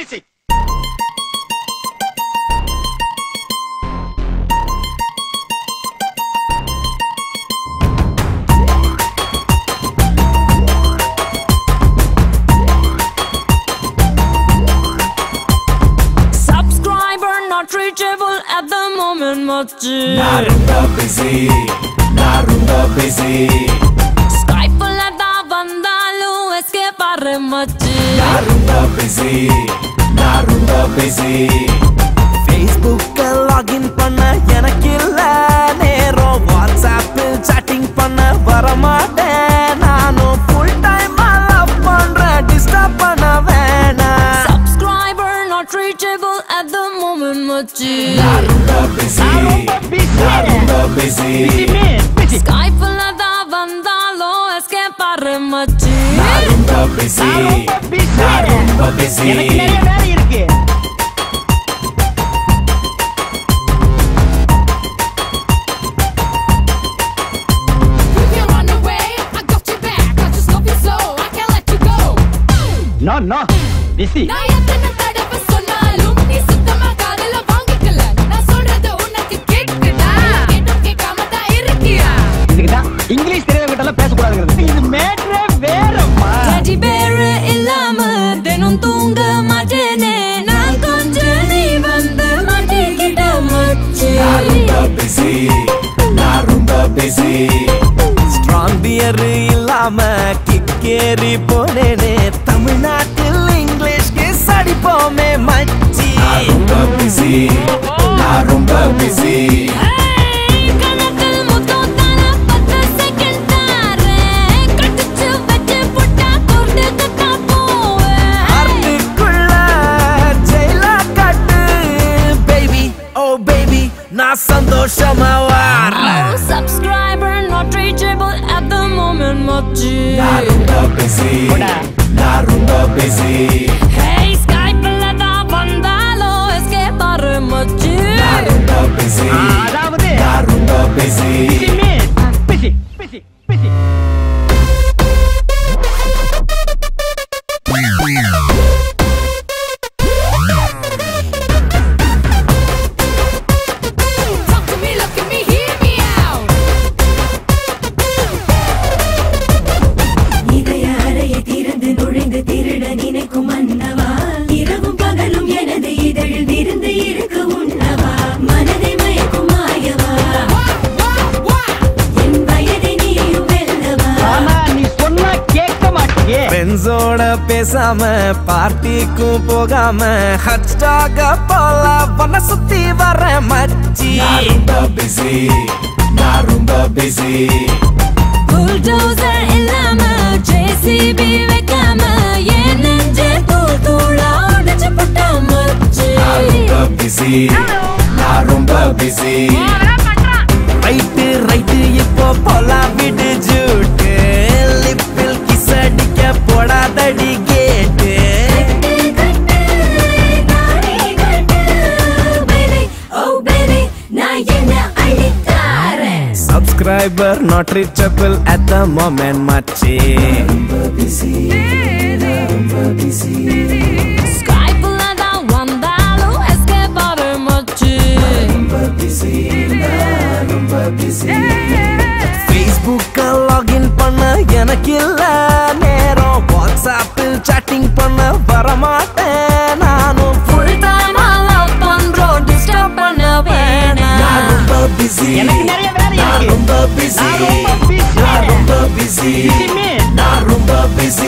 busy. Subscriber not reachable at the moment மச்சி நான் ரொம்ப பிஸி நான் ரொம்ப பிஸி ஸ்கைப்ல தான் வந்தாலும் எஸ்கேப் ஆற மச்சி நான் ரொம்ப பிஸி நான் ரொம்ப பிஸி ஃபேஸ்புக்க லாகின் பண்ண எனக்கு இல்ல நேரம் வாட்ஸ்அப்பில் சாட்டிங் பண்ண வரமாட்டேன் நானும் ஃபுல் டைம் லவ் பண்றேன் டிஸ்டர்ப் பண்ண வேணாம் Subscriber not reachable at the moment மச்சி நான் ரொம்ப பிஸி நான் ரொம்ப பிஸி ஸ்கைப்ல தான் வந்தாலும் எஸ்கேப் ஆற மச்சி நான் ரொம்ப பிஸி நான் ரொம்ப பிஸி எனக்கு நிறைய வேலை இருக்கு You can run away, I got your back. I just love you so, I can't let you go. No no busy நான் எத்தனை தடவை சொன்னாலும் நீ சுத்தமா காதுல வாங்கிக்கல. நான் சொல்றது உனக்கு கேக்குதா? கேட்டும் கேட்காம தான் இருக்கியா? இதுக்கு தான் இங்கிலீஷ் தெரியாதவங்க எல்லாம் பேசக்கூடாதுங்கிறது இது மேட்ரே வேறம்மா டெடி பேர் இல்லாம தினம் தூங்க மாட்டேனே நான் கொஞ்சம் நீ வந்து மாட்டிக்கிட்ட மச்சி நான் ரொம்ப பிஸி நான் ரொம்ப பிஸி ஸ்ட்ராங் பியர் இல்லாம கிக்கேறி போனேனே தமிழ்நாட்டில் இங்கிலீஷ்க்கு சடிப்போமே மச்சி நான் ரொம்ப பிஸி நான் ரொம்ப பிஸி ஏய், கணக்கில் முத்தம் தானே பத்து second தாரேன். கடிச்சு வச்சு புட்டா கொண்டுக்கு தான் போவேன். ஹார்ட்டுக்குள்ள ஜெயிலா கட்டு பேபி ஓ பேபி நான் சந்தோஷமா வாரேன் Oh, subscriber not reachable at the moment, மச்சி. நான் ரொம்ப பிஸி நான் ரொம்ப பிஸி Hey, Skype-ல தான் வந்தாலும் escape ஆறு மச்சி. நான் ரொம்ப பிஸி அதாவது நான் ரொம்ப busy busy busy busy Talk to me, look at me, hear me out. இதய அறையை திறந்து நுழைந்து திருட நினைக்கும் மன்னவா இரவும் பகலும் எனது இதழில் விருந்து இருக்க உண்ணவா மனதை மயக்கும் மாயவா என் வயதை நீயும் வெல்லவா ஆனா நீ சொன்னா கேட்க மாட்டியே ஃப்ரெண்ட்ஸோட பேசாம பார்ட்டிக்கும் போகாம ஹட்ஸ்டாக போல பண்ண சுத்தி வர மச்சி நான் ரொம்ப பிஸி நான் ரொம்ப பிஸி Bulldozer இல்லாம JCB வைக்காம என் நெஞ்சை தூள் தூளா உடைச்சு போட்டா மச்சி. நான் ரொம்ப பிஸி நான் ரொம்ப பிஸி ரைட்டு ரைட்டு இப்போ போலாம் விடு ஜூட்டு லிப்பில் கிஸ் அடிக்க போடாதடி கேட்டு கட்டு, தாடி கட்டு, baby, oh baby, நான் என்ன அள்ளித்தாரேன் subscriber not reachable at the moment மச்சி Skype-ல தான் வந்தாலும் escape ஆறு மச்சி. ஃபேஸ்புக்க லாகின் பண்ண எனக்கு இல்ல நேரம் வாட்ஸ்அப்பில் சாட்டிங் பண்ண வரமாட்டேன் நானும் Full time ஆ love பண்றோம், disturb பண்ண நான் வேணாம். ரொம்ப பிஸி எனக்கு நிறைய வேலை நான் இருக்கு ரொம்ப பிஸி நான் ரொம்ப busy. நான் ரொம்ப பிஸி Busy. நான் ரொம்ப busy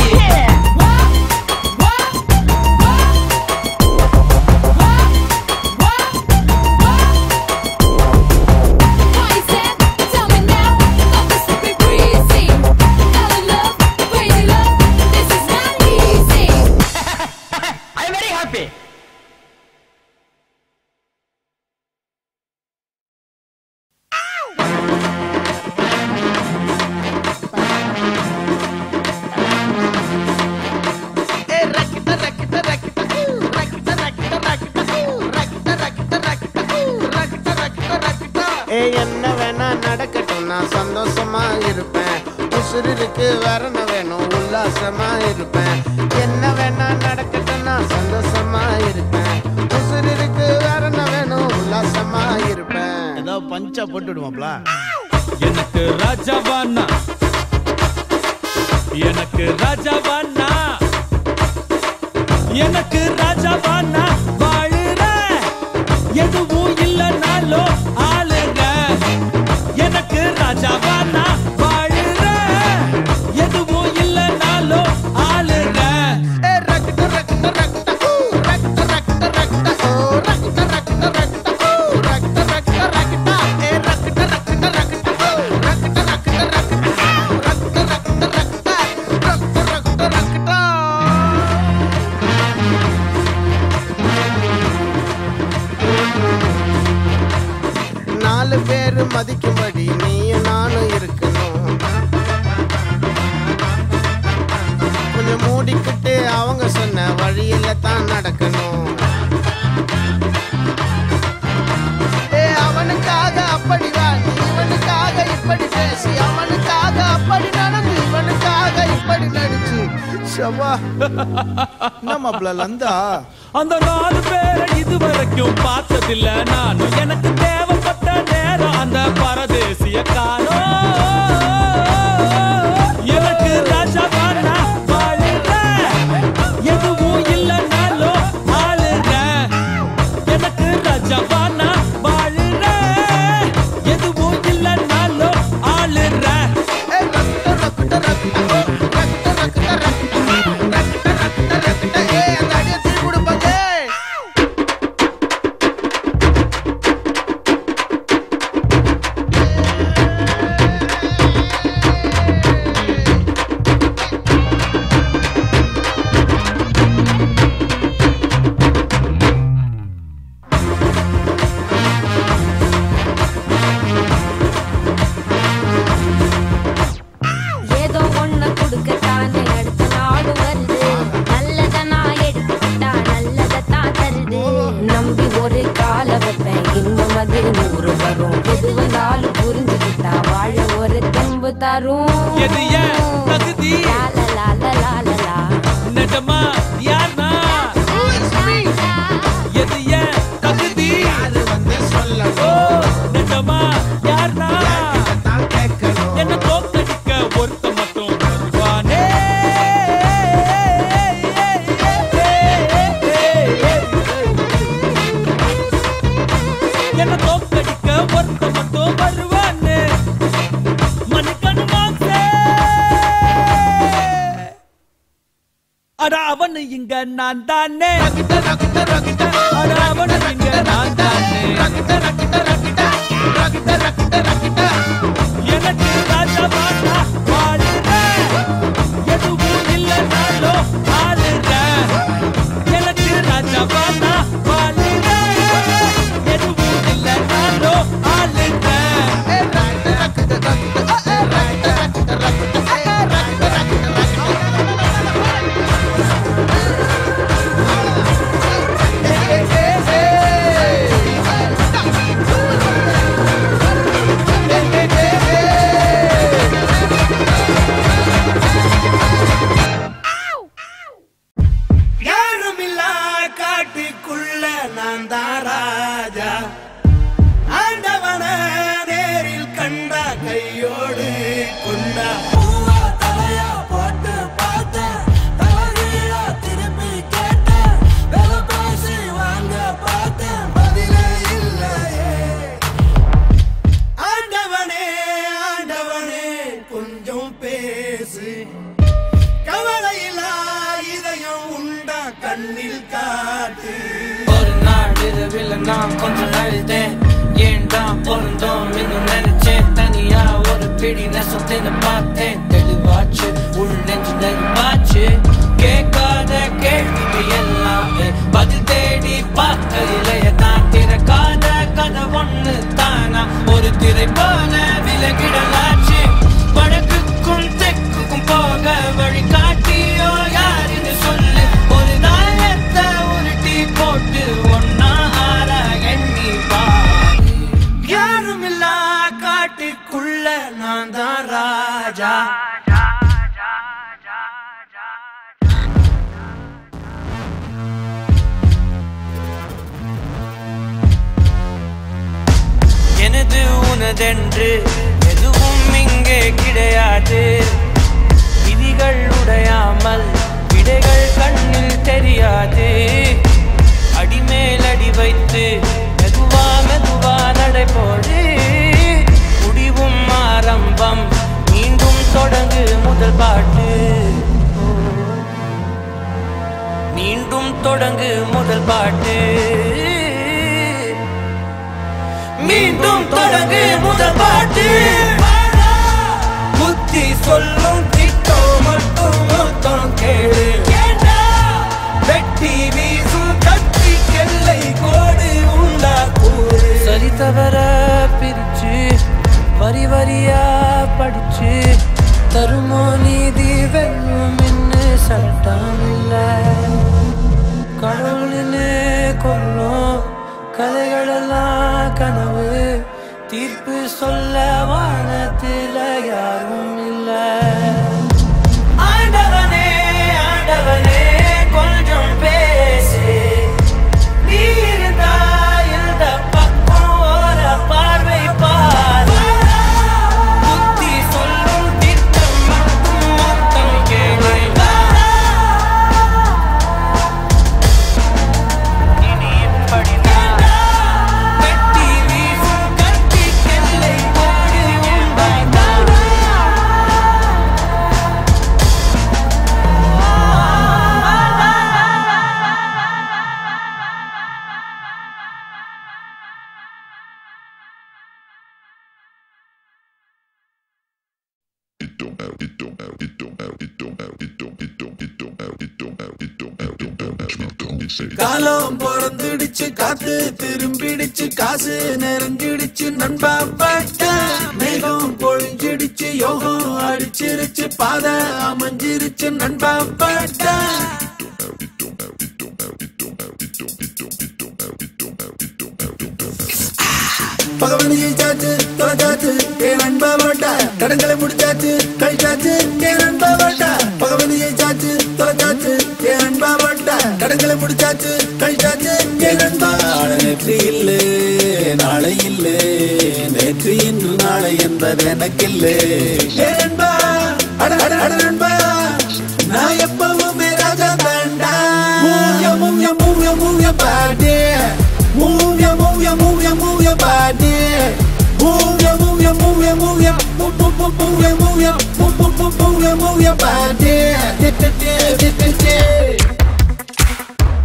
Why is that? Tell me now. Got this to be breezy. Fell in love, crazy love. This is not easy. I very happy ஏ என்ன வேணா நடக்கட்டும் நான் சந்தோஷமா இருப்பேன் உசுருக்கு வரணும் வேணும் உல்லாசமா இருப்பேன் என்ன வேணா நடக்கட்டும் நான் சந்தோஷமா பிச்சா போட்டு விடுவாப்ல எனக்கு ராஜாவானா எனக்கு ராஜாவானா எனக்கு ராஜாவானா வாழுற எதுவும் இல்லைனாலும் ஆளுங்க எனக்கு ராஜாவானா வாழுற எதுவும் இல்லைனாலும் ஆளுங்க நாலு பேரு மதிக்கும்படி நீயும் நானும் இருக்கணும் கொஞ்சம் மூடிக்கிட்டு அவங்க சொன்ன வழியில தான் நடக்கணும் ஏ அவனுக்காக அப்படி வா நீ இவனுக்காக இப்படி பேசி அவனுக்காக அப்படி நடந்து இவனுக்காக இப்படி நடிச்சு ஷவா என்ன மாப்பிள்ள லந்தா அந்த நாலு பேரை இதுவரைக்கும் பார்த்ததில்ல நானும் எனக்கு தேவைப்பட்ட நேரம் அந்த பரதேசிய காணோம் எனக்கு ராஜாவானா வாழுற எதுவும் இல்லைனாலும் ஆளுங்க எனக்கு ராஜாவானா வாழுற எதுவும் இல்லைனாலும் ஆளுற ஏய் அந்த அடியை தீ கொடுப்பாங்க ஏதோ ஒண்ணு கொடுக்கத்தானே அடுத்த நாடு வருது நல்லத நான் எடுத்துக்கிட்டா நல்லதத்தான் தருது நம்பி ஒரு கால வைப்பேன் இன்னும் அது நூறு வரும் எது வந்தாலும் புரிஞ்சுக்கிட்டா வாழ ஒரு தெம்பு தரும் எது ஏன் தகுதி லால லால லால லா நிஜமா யார்னா எது ஏன் தகுதி அது வந்து ஓ சொல்லணும் நிஜமா யார்னா தான் கேட்கணும் என்ன தோக்கடிக்க ஒருத்த மட்டும் வருவானே என்ன தோக்கடிக்க ஒருத்த மட்டும் வருவானே மணிக்கணு மாசே அட அவனு இங்க நான் தானே அட அவனு இங்க நான் தானே எனக்கு ராஜமாட்டா வாழுற எதுவும் இல்லைனாலும் ஆளுற எனக்கு ராஜமாட்டா வாழுற எதுவும் இல்லைனாலும் ஆளுற யாருமில்லா காட்டுக்குள்ள நான் தான் ராஜா ஆண்டவன நேரில் கண்டா கையோடு கொண்டா பூவா தலையா போட்டு பார்த்தேன் தலைகீழா திருப்பி கேட்டேன் விலை பேசி வாங்க பார்த்தேன் பதிலே இல்லையே ஆண்டவனே ஆண்டவனே கொஞ்சம் பேசு கவலையில்லா இதயம் உண்டா கண்ணில் காட்டு ஒரு நாள் இரவில் நான் கொஞ்சம் அழுதேன் ஏன்டா பொருந்தோம் இன்னும் நினைச்சேன் தனியா ஒரு பிடி நெசத்தின்னு பார்த்தேன் தெளிவாச்சு உள் நெஞ்சு நெருப்பாச்சு கேட்காத கேள்விக்கு எல்லாமே பதில் தேடி பார்க்கையிலேயே தான் திறக்காத கதை ஒண்ணு தானா ஒரு திரை போல விலகிடலாச்சு வடக்குக்கும் தெற்குக்கும் போக வழி காட்டியோ யாருன்னு சொல்லு ஒரு நாயத்தை உருட்டி போட்டு ஒன்னா ஆற எண்ணி பாரு யாருமில்லா காட்டுக்குள்ள நான் தான் ராஜா உனதென்று எதுவும் இங்கே கிடையாது விதிகள் உடையாமல் விடைகள் கண்ணில் தெரியாது அடிமேல் அடி வைத்து மெதுவா மெதுவா நடைபோடு முடிவும் ஆரம்பம் மீண்டும் தொடங்கு முதல் பாட்டு மீண்டும் தொடங்கு முதல் பாட்டு மீண்டும் தொடங்கு முதல் பாட்டு புத்தி சொல்லும் திட்டம் மட்டும் மொத்தம் கேளு வெட்டி வீசும் கத்தி கெல்லை கோடு உண்டா கூறு சரி தவற பிரிச்சு வரி வரியா படிச்சு தருமோ நீதி வெல்லும் என்று சட்டம் இல்லை கடவுளினே கொல்லும் கதைகளெல்லாம் கனவு தீர்ப்பு சொல்ல வானத்தில் யாரும் இல்லை ஆண்டவனே ஆண்டவனே கொஞ்சம் பேசு நீ இருந்தா இந்த பக்கம் ஒரு பார்வை பாரு புத்தி சொல்லும் திட்டம் மட்டும் மொத்தம் கேளு இனி இப்படிதான் வெட்டி வீசும் கத்தி கெல்லை கோடு உண்டாய்தான் காலம் பிறந்துடுச்சு காத்து திரும்பிடுச்சு காசு நெருங்கிடுச்சு நண்பா பட்ட மேகம் பொழிஞ்சிடுச்சு யோகம் அடிச்சிருச்சு பாதை அமைஞ்சிருச்சு நண்பா பட்ட பகவனி ஜெயிச்சாச்சு தொலைச்சாச்சு ஏ நண்பா வாட்டா கடன்களை முடிச்சாச்சு கழிச்சாச்சு ஏ நண்பா வாட்டா பகவனி ஜெயிச்சாச்சு தொலைச்சாச்சு ஏ நண்பா வாட்டா கடன்களை முடிச்சாச்சு கழிச்சாச்சு ஏ நண்பா நேற்று இல்லை நாளை இல்லை நேற்று இன்று நாளை என்பது எனக்கில்லை ஏ நண்பா அட அட அட நண்பா நான் எப்பவுமே ராஜா தாண்டா மூவ்ய மூவ்ய மூவ்ய மூவ்ய பாட்டே Move ya, move ya, move ya, move ya body. Move ya, move ya, move ya, move ya, move, move, move, move ya, move ya, move, move, move, move ya, move ya body. Yeah, yeah, yeah, yeah, yeah, yeah.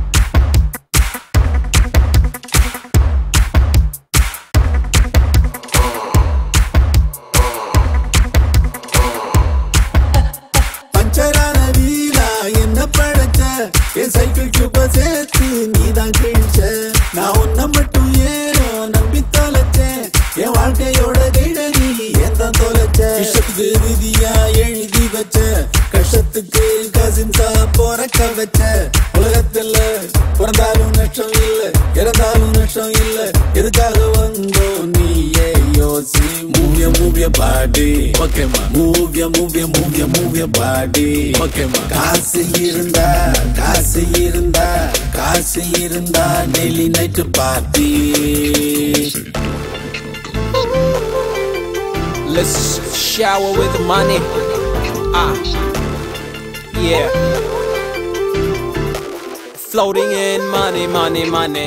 பஞ்சரான வீலா என்ன படைச்ச என் cycle கியூப சேர்த்து நீதான் கிழிச்ச நான் உன்னை மட்டும் ஏனோ நம்பி தொலைச்சேன் என் வாழ்க்கையோட கைட நீ ஏன் தான் தொலைச்ச இஷ்டத்துக்கு விதியா எழுதி வச்ச கஷ்டத்துக்கு கசின்ஸா போறக்க வச்ச உலகத்துல பிறந்தாலும் நஷ்டம் இல்ல இறந்தாலும் நஷ்டம் இல்ல எதுக்காக வந்தோம் நீயே யோசி மூவிய மூவிய பாடி ஓகேமா மூவிய மூவிய மூவிய மூவிய பாடி ஓகேமா காசு இருந்தா காசு இருந்தா காசு இருந்தா daily night party Let's shower with money. Ah, yeah. Floating in money, money, money.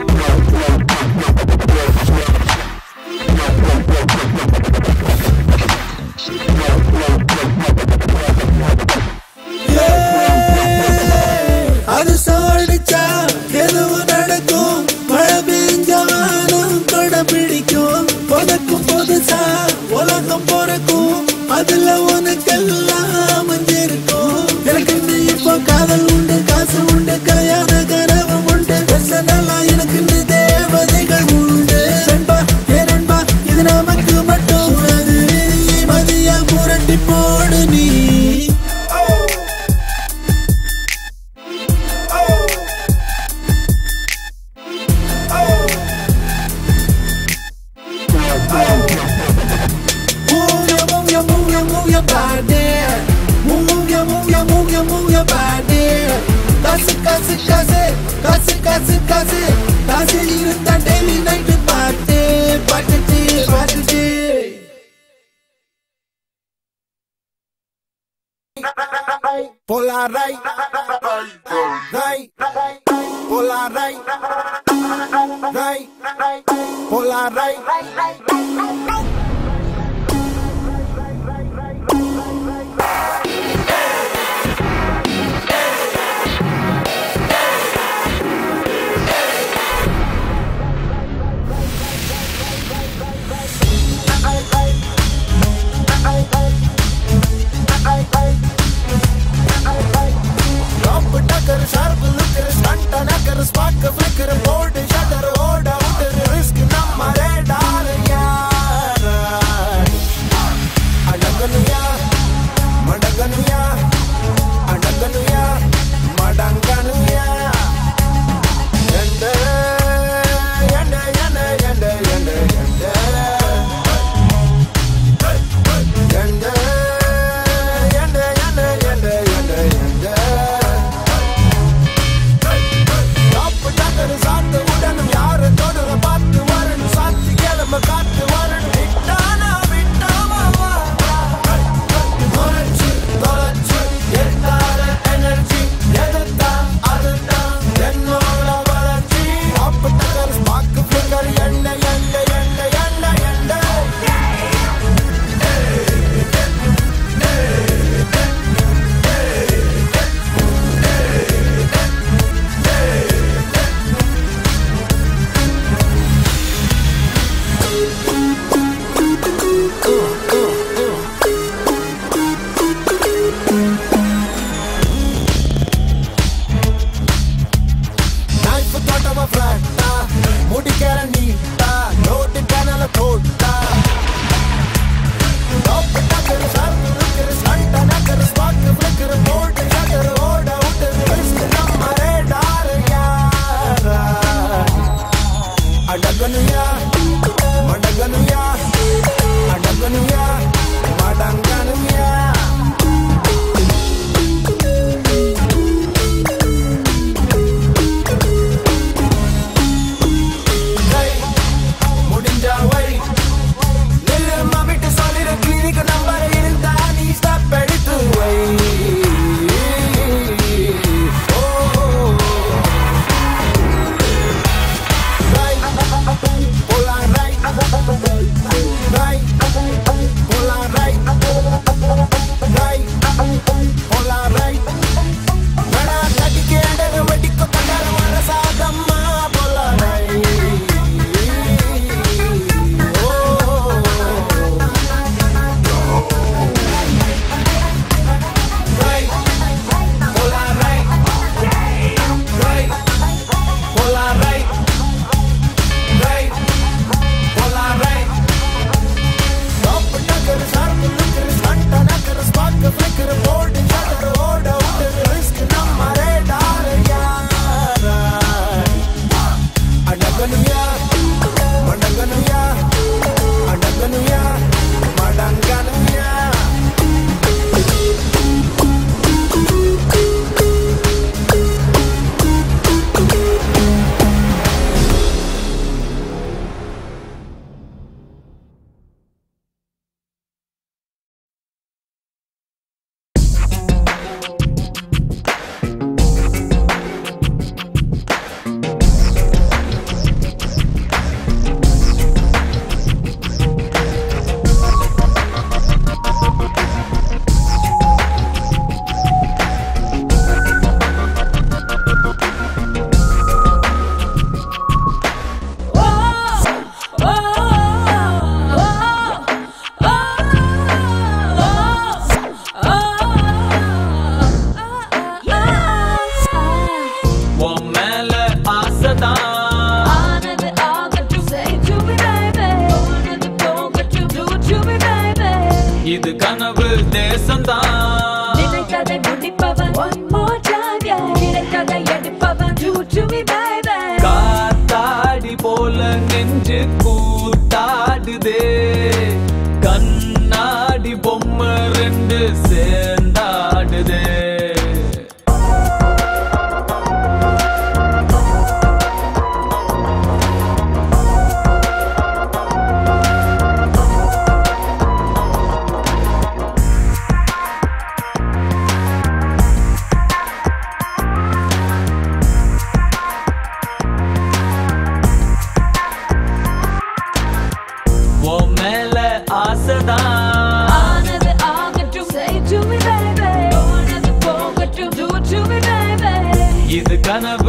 அது சாடிச்சா எதுவும் நடக்கும் மழை பெஞ்சாலும் கொடை பிடிக்கும் புதக்கும் புதுசா உலகம் பிறக்கும் அதுல உனக்கெல்லாம் அமைஞ்சிருக்கும் எனக்கு நீ இப்போ காதல் உண்டு காசு உண்டு கல்யாண கனவு உண்டு பெர்சனலா எனக்கு நீ தேவதைகள் உண்டு நண்பா ஏ நண்பா இது நமக்கு மட்டும் உள்ளது மதியா புரட்டி போடு நீ Move your, move your, move your, move your body. Move your, move your, move your, move your body. காசு காசு காசு காசு காசு காசு காசு இருந்தா டெய்லி நைட்டு பாட்டு பாட்டுச்சு பாட்டுச்சு Polarai, Rai, Polarai, Rai, Polarai. Drop tucker, sharp looker, stunt knacker, spark flicker, board shutter, hold out, risk ನಮ್ಮ radar ಯಾರ ಅಡಗನು ಯಾ ಮಡಗನು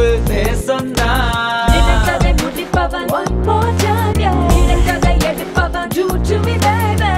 அன்பு தேசம்தான் நினைத்ததை முடிப்பவன் one more time, yeah. நினைத்ததை எடுப்பவன் do to me, baby.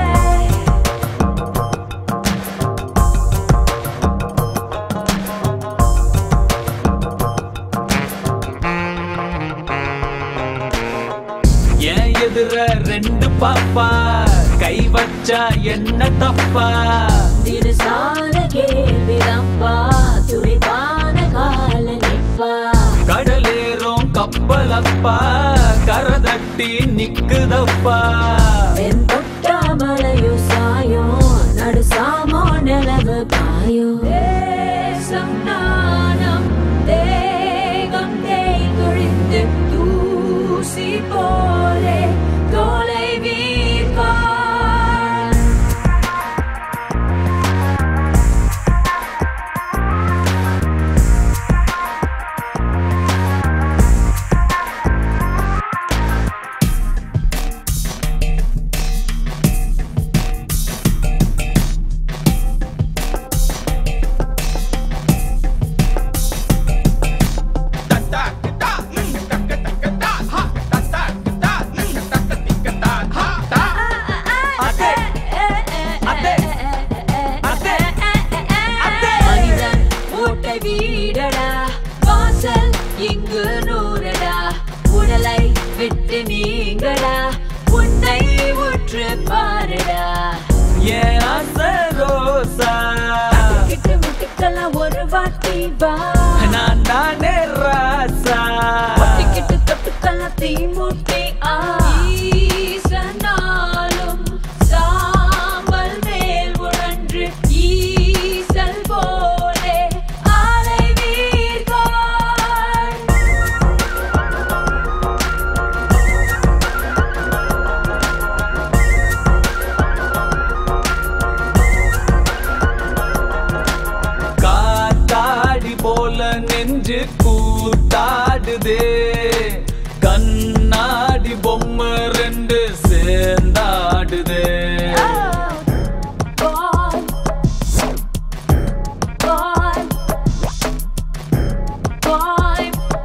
என் எதிர ரெண்டு பாப்பா கை வச்சா என்ன தப்பா திடுசான கேள்விதப்பா, துடிப்பான கால நிப்பா. கடலேறும் கப்பலப்பா கரதட்டி நிக்குதப்பா வெண் தொட்டா மழையும் சாயும், நடுசாமோ நிலவு காயும். தேசம் நாணம், தேகம் தேய்ந்தொழிந்து தூசி போலே தொலைவீர்ப்பார். மனிதன் மூட்டை வீடடா வாசல் இங்கு நூறடா உடலை விட்டு நீங்கடா உன்னை உற்று பாருடா ஏன் ஆசை ரோசா கிட்டு முட்டுக்கெல்லாம் ஒரு வாட்டி வா நான் தானே ராசா ஒட்டிக்கிட்டு தொட்டுக்கெல்லாம் தீ மூட்டி ஆ ஈசனாலும் சாம்பல் மேல் உழன்று ஈசல் போலே ஆலை வீர்காள் காத்தாடி போல நெஞ்சு கூத்தாடுதே கண்ணாடி பொம்மை ரெண்டு சேர்ந்தாடுதே Boy, boy, boy.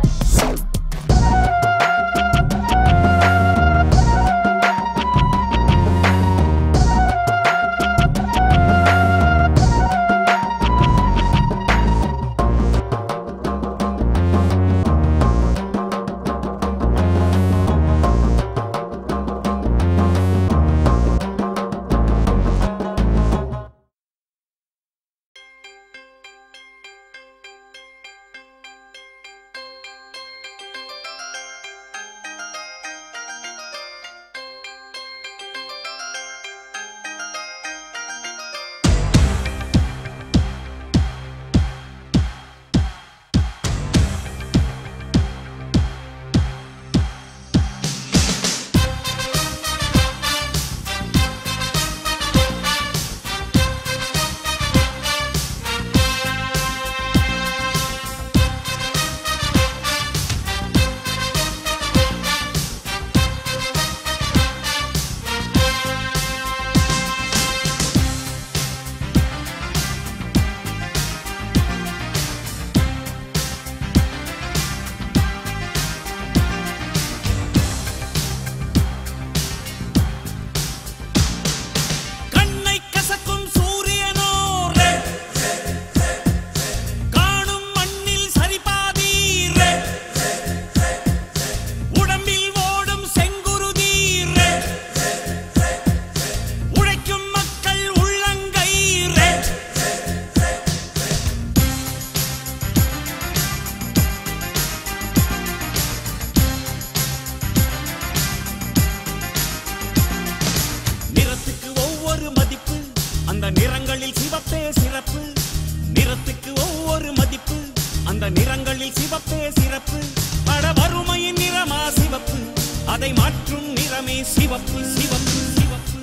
கண்ணை கசக்கும் சூரியனோ ரெட். காணும் மண்ணில் சரிபாதி ரெட். உடம்பில் ஓடும் செங்குருதி ரெட். உழைக்கும் மக்கள் உள்ளங்கை ரெட். நிறத்துக்கு ஒவ்வொரு மதிப்பு அந்த நிறங்களில் சிவப்பே சிறப்பு நிறத்துக்கு ஒவ்வொரு மதிப்பு அந்த நிறங்களில் சிவப்பே சிறப்பு பட வறுமையின் நிறமா சிவப்பு அதை மாற்றும் நிறமே சிவப்பு சிவப்பு சிவப்பு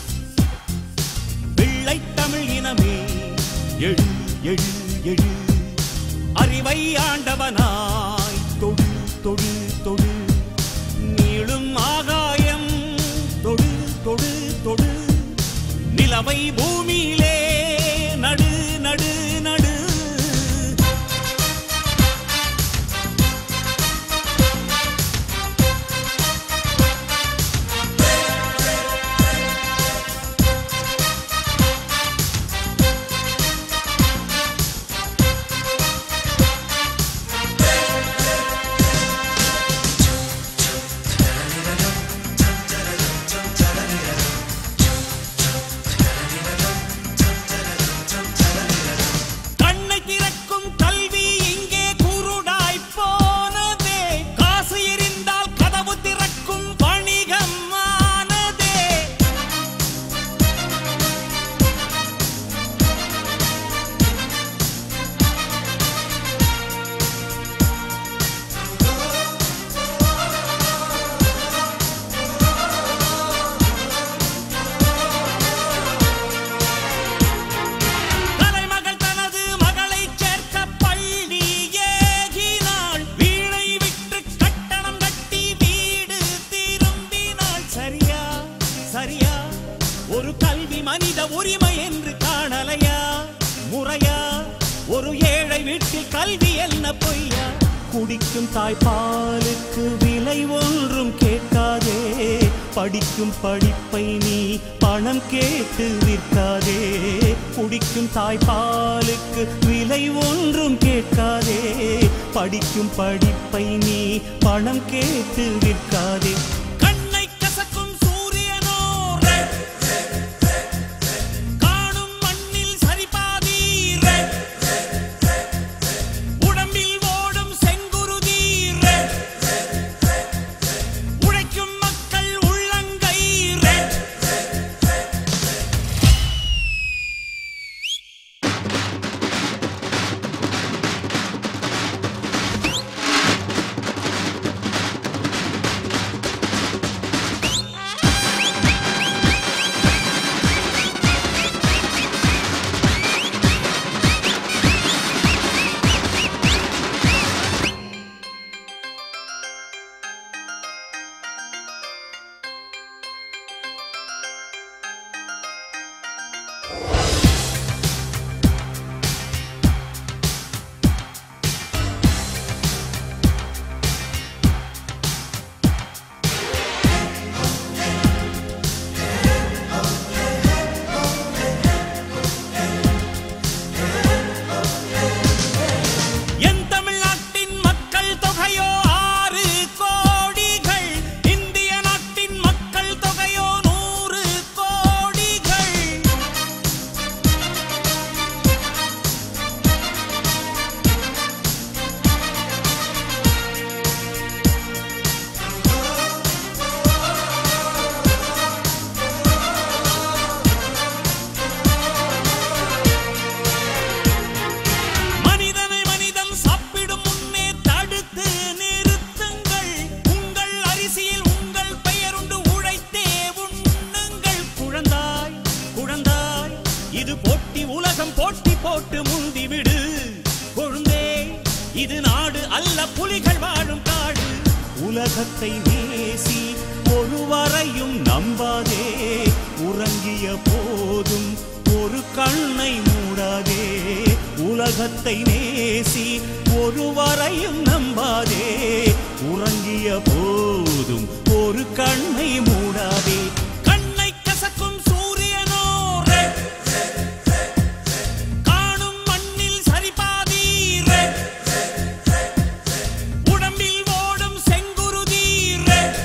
வெள்ளை தமிழ் இனமே எழு எழு எழு அறிவை ஆண்டவனாய் தொடு தொடு தொடு நீளும் ஆகாயம் தொடு தொடு தொடு நிலவை பூமியிலே நடு நடு நடு உரிமை என்று காணலையா முறையா ஒரு ஏழை வீட்டில் கல்வி என்ன பொய்யா குடிக்கும் தாய்ப்பாலுக்கு விலை ஒன்றும் கேட்காதே படிக்கும் படிப்பை நீ பணம் கேட்டு விற்காதே குடிக்கும் தாய்ப்பாலுக்கு விலை ஒன்றும் கேட்காதே படிக்கும் படிப்பை நீ பணம் கேட்டு விற்காதே கண்ணை கசக்கும் சூரியனோ red. காணும் மண்ணில் சரிபாதி red. உடம்பில் ஓடும் செங்குருதி red. உழைக்கும் மக்கள் உள்ளங்கை red. என் தமிழ்நாட்டின் மக்கள் தொகையோ ஆறு கோடிகள் இந்திய நாட்டின் மக்கள் தொகையோ நூறு கோடிகள் மனிதனை மனிதன் சாப்பிடும் முன்னே தடுத்து நிறுத்துங்கள் உங்கள் அரிசியில் உங்கள் பெயருண்டு உழைத்தே உண்ணுங்கள் குழந்தாய் குழந்தாய் இது போட்டி உலகம் போட்டி போட்டு முந்திவிடு கொழுந்தே இது நாடு அல்ல புலிகள் வாழும் காடு உலகத்தை நேசி ஒருவரையும் நம்பாதே உறங்கிய போதும் ஒரு கண்ணை மூடாதே உலகத்தை நேசி ஒருவரையும் நம்பாதே உறங்கிய போதும் ஒரு கண்ணை மூடாதே கண்ணை கசக்கும் சூரியனோ red. காணும் மண்ணில் சரிபாதி red. உடம்பில் ஓடும் செங்குருதி red.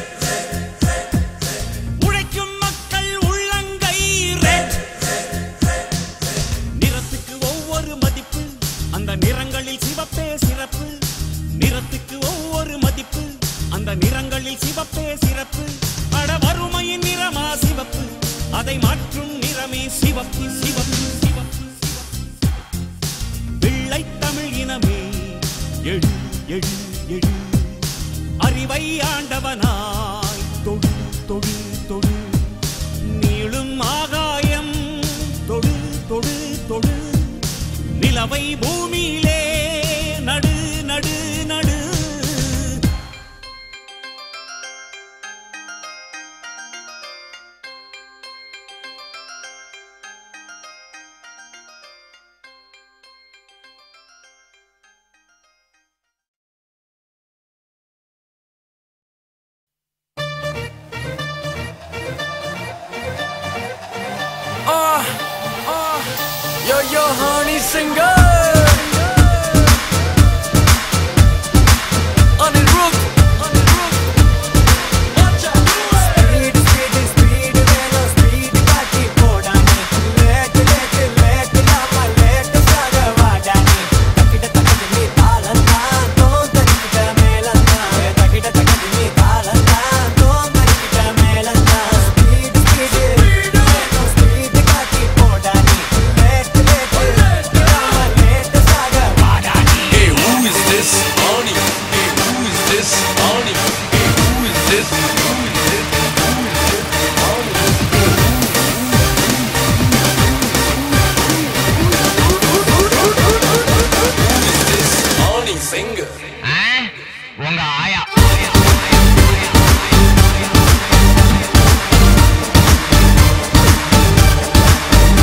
உழைக்கும் மக்கள் உள்ளங்கை red. நிறத்துக்கு ஒவ்வொரு மதிப்பு அந்த நிறங்களில் சிவப்பே சிறப்பு நிறத்துக்கு ஒவ்வொரு மதிப்பு அந்த நிறங்களில் சிவப்பே சிறப்பு அட வறுமையின் நிறமா சிவப்பு அதை மாற்றும் நிறமே சிவப்பு சிவப்பு சிவப்பு வெள்ளை தமிழ் இனமே எழு எழு எழு அறிவை ஆண்டவனாய் தொடு தொடு தொடு நீளும் ஆகாயம் தொடு தொடு தொடு நிலவை பூமியிலே நடு நடு நடு Ah, ah, yo yo honey singer. On the roof, on the roof. Watch out. Speed, speed, speed, வேணும் speed காட்டி போடானே. Late, late, late, நாம late சாக வாடானே. தக்கிட தக்கடி நீ தாளந்தான், தோந்தரிக்கிட்ட மேலந்தான். தக்கிட தக்கடி நீ தாளந்தான், தோந்தரிக்கிட்ட மேலந்தான். Speed, speed, வேணும் speed காட்டி போடானே. Late, late, நாம late சாக வாடானே. Hey, who is this? Oni. Hey, who is this? Oni. Hey, who is this? Who is this? Who is this? Oni. Who is this? Oni singer. உங்க ஆயா Hey,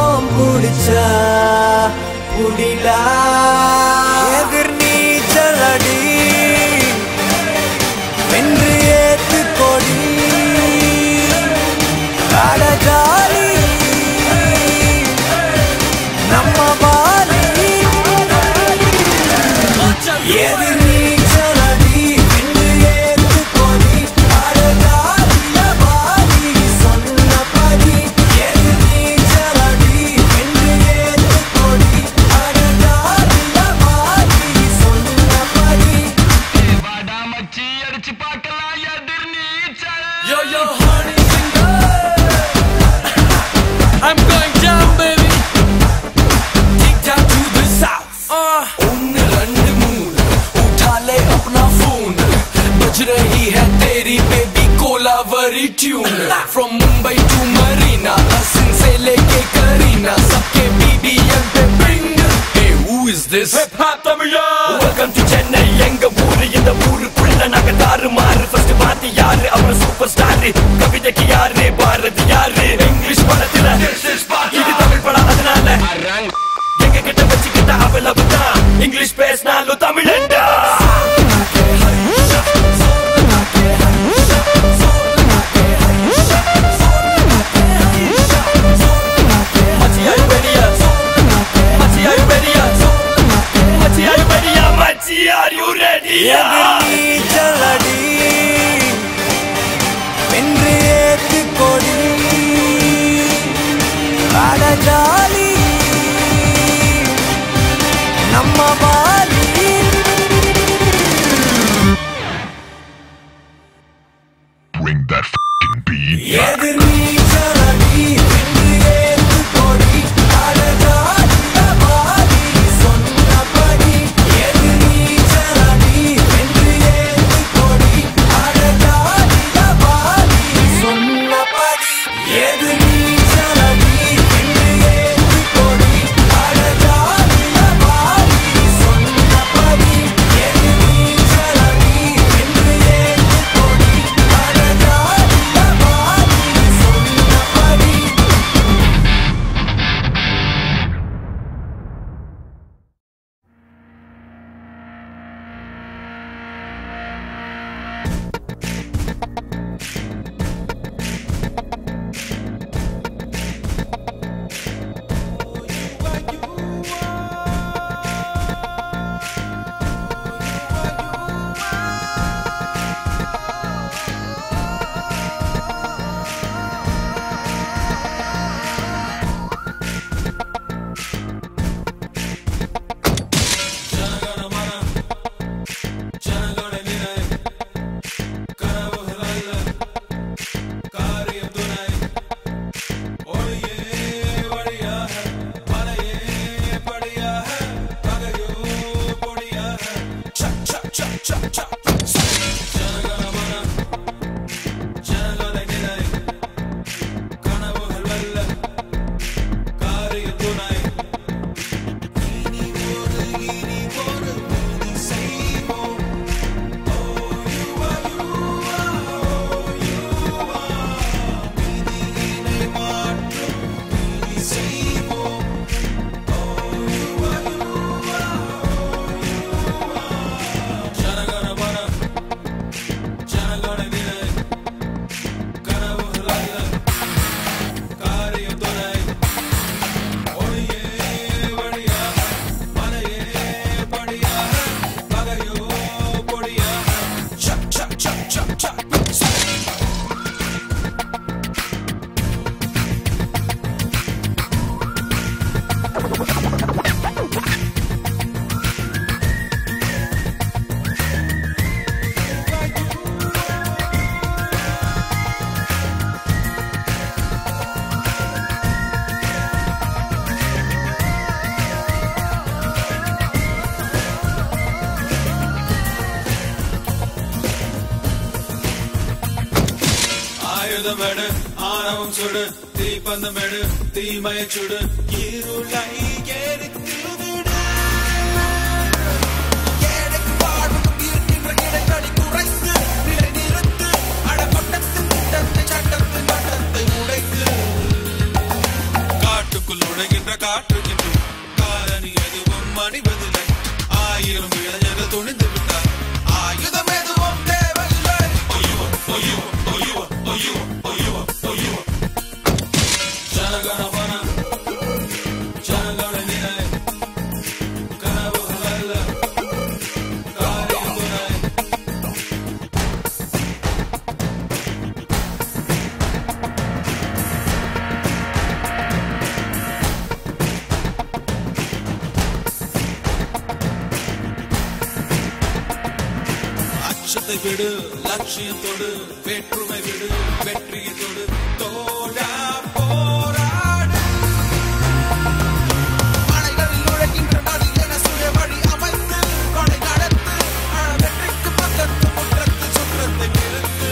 ஓம் புடிச்சா புடிலா எதிர் நீச்சலடி வென்று ஏத்து கொடி அட ஜாலி நம்ம பாலி எதிர் நீச்சலடி வென்று ஏத்து கொடி அட ஜாலிய பாலி சொன்னபடி எதிர் நீச்சலடி வென்று ஏத்து கொடி அட ஜாலிய பாலி சொன்னபடி Yo, yo, honey, I'm going down, baby. Take down to the south. Uh. ഒന്ന് രണ്ട് മൂന്ന് उठा ले अपना फोन बज रही है तेरी baby Kolaveri tune from Mumbai to Marina हसन से लेके करीना सबके बीबीएम पे bring hey who is this hip hop தமிழா welcome to chennai எங்க ஊரு இந்த ஊருக்குள்ள நாங்க தாறு மாறு ஃபர்ஸ்ட் பாத்தி யாரு அவர் சூப்பர் ஸ்டார் கவிதைக்கு யாரு பாரதி யாரு இங்கிலீஷ் படத்துல இது தமிழ் படம் அதனால எங்க கிட்ட வச்சுக்கிட்ட அவ்வளவு தான் இங்கிலீஷ் பேசினாலும் தமிழண்டா Machi, are you ready yet? Machi, are you ready yet? Machi, are you ready yet? Machi, are you ready yet? நீச்சலடி வென்று ஏத்து கொடி அட ஜாலி நம்ம பாலி Bring that f***ing beat back. எதிர் நீச்சலடி வென்று ஏத்து கொடி அட ஜாலிய பாலி சொன்னபடி எதிர் நீச்சலடி வென்று ஏத்து கொடி அட ஜாலிய பாலி சொன்னபடி எதிர் நீச்சலடி வென்று ஏத்து கொடி அட ஜாலிய பாலி சொன்னபடி எதிர் நீச்சலடி வென்று ஏத்து கொடி அட ஜாலிய பாலி சொன்னபடி ஆயுதமெடு ஆணவம் சுடு தீப்பந்தமெடு தீமைய சுடு இருளை எரித்து விடு ஏழைக்கு வாழ்வுக்கும் இருக்கின்ற இடைவெளி குறைத்து நிலை நிறுத்து அடக்கொட்டத்தின் திட்டத்தை சட்டத்தின் வட்டத்தை உடைத்து காட்டுக்குள் நுழை காட்டுகின்றோம் காலனி எதுவும் மணிவதில்லை ஆயிரம் இளைஞர்கள் துணிந்து விட்டார் ஆயுதம் எதுவும் தேவையில்லை ஐயோ ஐயோ ஐயோ ஐயோ ஐயோ ஐயோ ஜனகணமன ஜனகண நினை கனவுகள் அல்ல காரியம் துணை அச்சத்தை விடு லட்சியத்தோடு வேற்றுமை விடு வெற்றியத்தோடு தோழா போராடு மலைகளில் நுழைகின்ற நதி என சுய வழி அமைத்து கொடை நடத்து ஆழ வெற்றிக்கு பக்கத்து முற்றத்து சுற்றத்தை நிறுத்து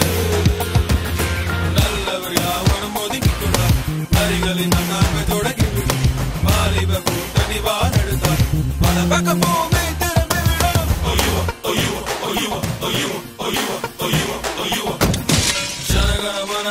நல்லவர் யாவரும் ஒதுக்கிக் கொண்டார் நரிகளின் அண்ணாமை தொடங்கிவிடும் வாலிப கூட்டணி வாழெடுத்தார் பல பக்கம் பூமி திரும்பி விடும் ஐயோ ஐயோ ஐயோ ஐயோ ஐயோ ஐயோ ஐயோ ஜனகணமன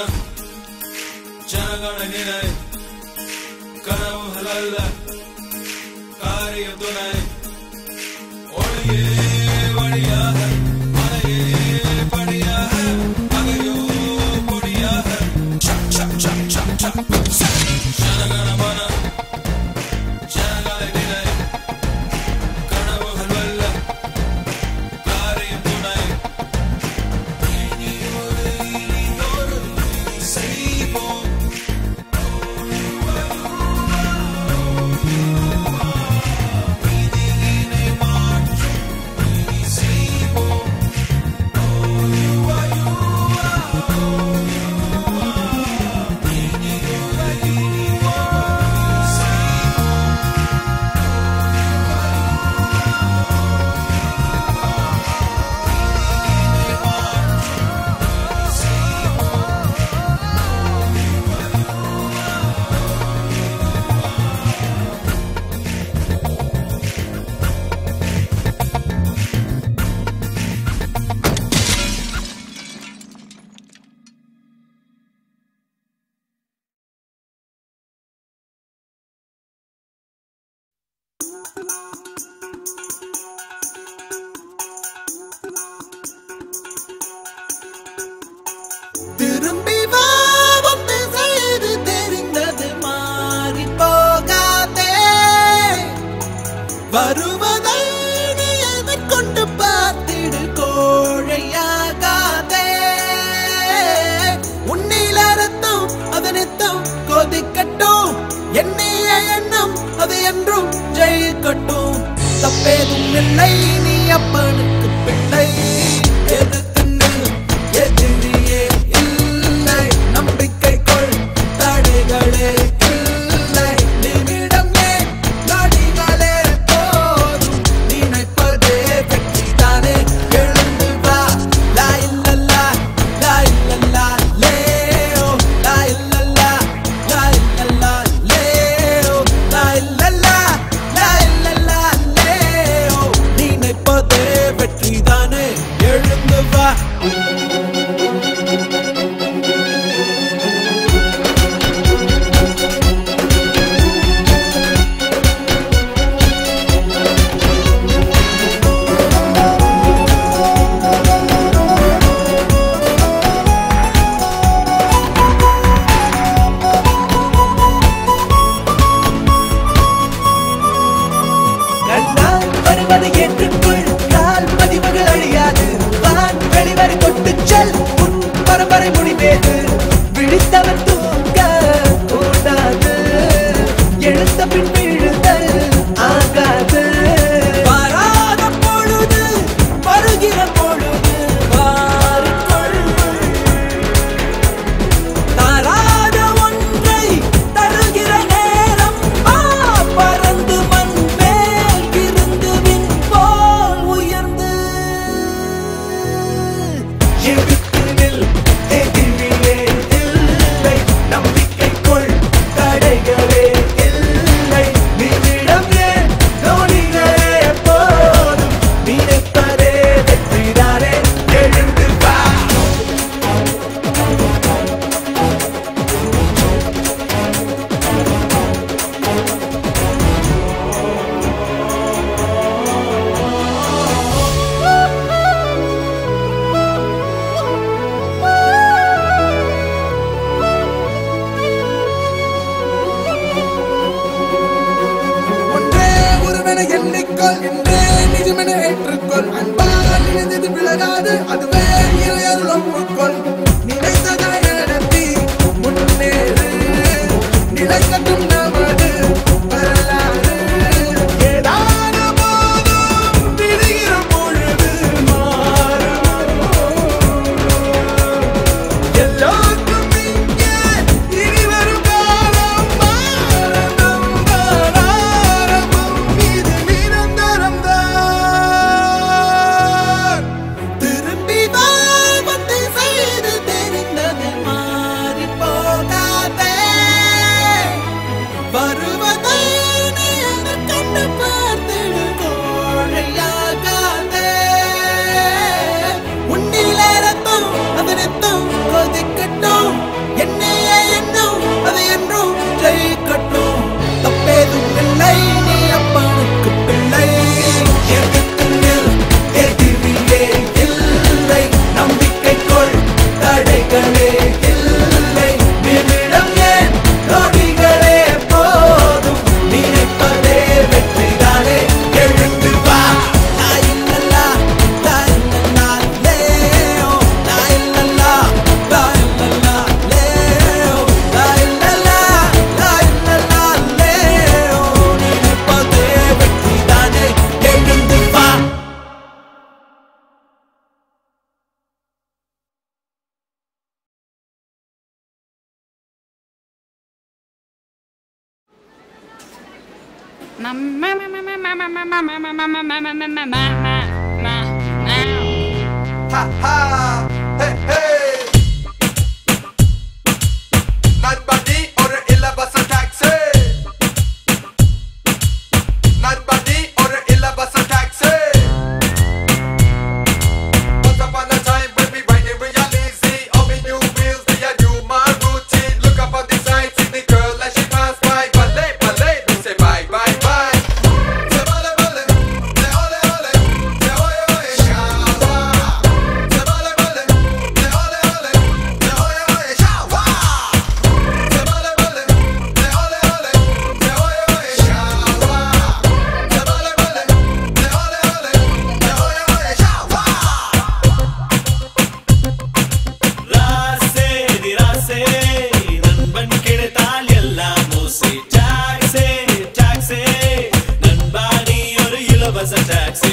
ஜனகண நினை கனவுகள் அல்ல காரிய துணை ஒளியே வழியாக மலையே படியாக மகையோ பொடியாக சக் சக் சக் சக் சக் சக். ஜனகணமன ஜனகண நினை கனவுகள் அல்ல காரியம் துணை இனி ஒரு இனிதொரு செய்வோம் விதியினை மாற்றும் இனி செய்வோம் திரும்பி வா வந்து செய்து தெரிந்தது மாறி போகாதே வருவதை நீ எதிர்கொண்டு பார்த்திடு கோழையாகாதே உன்னில் அறுத்தும் அதனித்தும் கொதிக்கட்டும் எண்ணிய எண்ணம் அது என்றும் ஜெயிக்கட்டும் தப்பேதும் இல்லை நீ அப்பனுக்கு பிள்ளை எதிர்த்து நில், எதிரியே இல்லை நம்பிக்கை கொள் தடைகளே இல்லை நிமிடம் ஏன் நொடிகளே போதும் நினைப்பதே வெற்றிதானே எழுந்து வா லா இல்லல்லா லா இல்லல்லா லேயோ லா இல்லல்லா லா இல்லல்லா லேயோ லா இல்லல்லா லா இல்லல்லா லேயோ நினைப்பதே வெற்றிதானே எழுந்து வா கண்ணால் வருவதை ஏற்றுக்கொள் கால் பதிவுகள் அழியாது வான் வெளிவரை தொட்டுச் செல் உன் பரம்பரை முடிவேது விழித்தவன் தூங்க கூடாது எழுந்த பின் விழுதல் ஆகாது வராத பொழுது வருகிற பொழுது வாரிக்கொள் தராத ஒன்றை தருகிற நேரம் வா பறந்து மண் மேல் இருந்து விண் போல் உயர்ந்து எழுத்து நில் எதிரிலே இல்லை நம்பிக்கை கொள் தடைகளே இல்லை நிமிடம் Ha ha! Hey hey! Nobody or illa bus a taxi. Nobody or illa bus a taxi. Once upon a time when we riding real easy, all we new wheels, we a new my routine. Look up on the side, see the girl as she pass by. Ballet, ballet, we say bye, bye, bye. Say ballet, ballet, say ole, ole, say oye, oye, shawa. Say ballet, ballet, say ole, ole, say oye, oye, shawa. Say ballet, ballet, say ole, ole, say oye, oye, shawa. Say ballet, ballet, say ole, ole, say oye, oye, shawa. ராசே நிராசே நண்பன் கிடைத்தால் எல்லாம் மோசே டாக்ஸே டாக்ஸே நண்பா நீ ஒரு இலவச taxi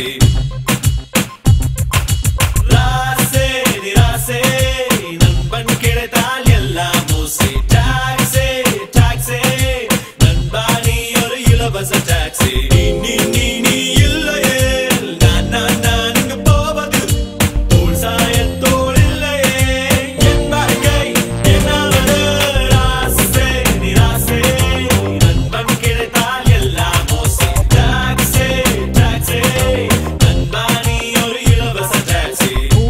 ராசே நிராசே நண்பன் கிடைத்தால் எல்லாம் மோசே டாக்ஸே டாக்ஸே நண்பா நீ ஒரு இலவச டாக்ஸி நீ நீ நீ நீ இல்லையே நான் நான் நான் இங்கு போவது தோள் சாயத்தோள் இல்லையே என் வாழ்க்கை என்னாவது ராசே நிராசே நண்பன் கிடைத்தால் எல்லாம் மோசே டாக்ஸே டாக்ஸே நண்பா நீ ஒரு இலவச டாக்ஸி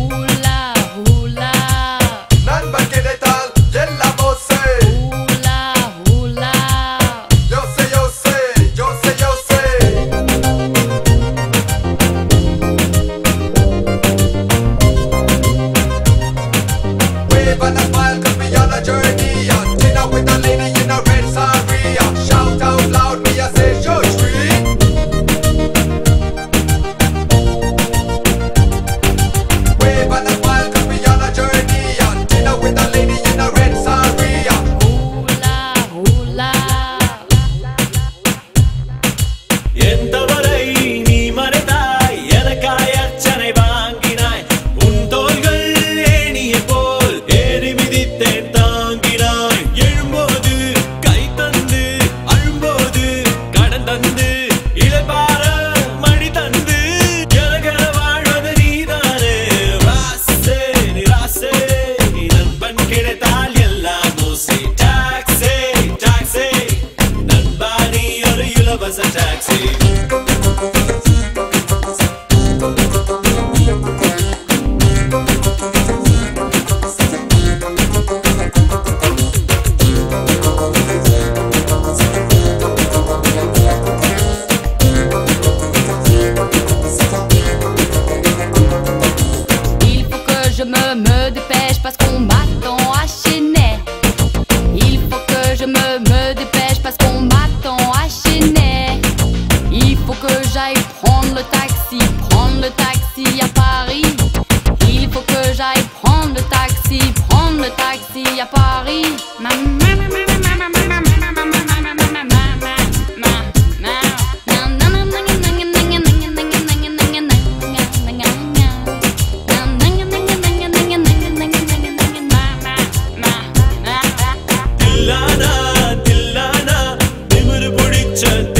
நண்பன் கிடைத்தால் எல்லாம் மோசே யோசே யோசே யோசே யோசே Wave and a smile could be on a journey On dinner with a lady in a red sari Shout out loud, me I say show street Wave and a smile could be on a journey On dinner with a lady in a red sari என் தவறை நீ மறைத்தாய் எனக்காய் அர்ச்சனை வாங்கினாய் உன் தோள்கள் ஏணியை போல் ஏறி மிதித்தேன் தாங்கினாய் எழும்போது கை தந்து அழும்போது கடன் தந்து இளைப்பாற மணி தந்து எனக்கென வாழ்வது நீதானே ராசே நிராசே நண்பன் கிடைத்தால் எல்லாம் மோசே டாக்ஸே டாக்ஸே நண்பா நீ ஒரு இலவச taxi Il faut que je me, me dépêche parce qu'on m'attend à Chennai. Il faut que je me, me dépêche parce qu'on m'attend à Chennai. Il faut que j'aille prendre le taxi, prendre le taxi à Paris. Il faut que j'aille prendre le taxi, prendre le taxi à Paris. தில்லானா தில்லானா திமிரு பிடிச்ச